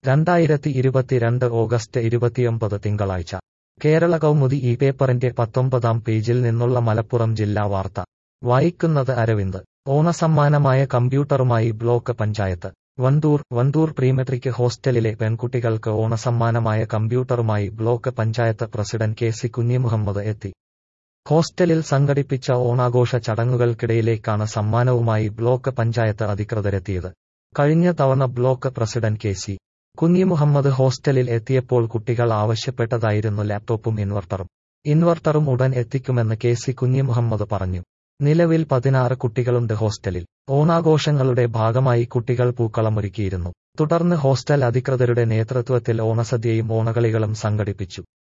രണ്ടായിരത്തി ഇരുപത്തിരണ്ട് ഓഗസ്റ്റ് ഇരുപത്തിയൊമ്പത് തിങ്കളാഴ്ച കേരള കൗമുദി ഈ പേപ്പറിന്റെ പത്തൊമ്പതാം പേജിൽ നിന്നുള്ള മലപ്പുറം ജില്ലാ വാർത്ത വായിക്കുന്നത് അരവിന്ദ് ഓണസമ്മാനമായ കമ്പ്യൂട്ടറുമായി ബ്ലോക്ക് പഞ്ചായത്ത് വണ്ടൂർ വണ്ടൂർ പ്രീമെട്രിക് ഹോസ്റ്റലിലെ പെൺകുട്ടികൾക്ക് ഓണസമ്മാനമായ കമ്പ്യൂട്ടറുമായി block panchayat president K C Kunhimuhammad എത്തി ഹോസ്റ്റലിൽ സംഘടിപ്പിച്ച ഓണാഘോഷ ചടങ്ങുകൾക്കിടയിലേക്കാണ് സമ്മാനവുമായി ബ്ലോക്ക് പഞ്ചായത്ത് അധികൃതരെത്തിയത് കഴിഞ്ഞ തവണ block president K C Kunhimuhammad ഹോസ്റ്റലിൽ എത്തിയപ്പോൾ കുട്ടികൾ ആവശ്യപ്പെട്ടതായിരുന്നു ലാപ്ടോപ്പും ഇൻവെർട്ടറും ഇൻവെർട്ടറും ഉടൻ എത്തിക്കുമെന്ന് കെ സി കുഞ്ഞിമുഹമ്മദ് പറഞ്ഞു നിലവിൽ പതിനാറ് കുട്ടികളുണ്ട് ഹോസ്റ്റലിൽ ഓണാഘോഷങ്ങളുടെ ഭാഗമായി കുട്ടികൾ പൂക്കളമൊരുക്കിയിരുന്നു തുടർന്ന് ഹോസ്റ്റൽ അധികൃതരുടെ നേതൃത്വത്തിൽ ഓണസദ്യയും ഓണകളികളും സംഘടിപ്പിച്ചു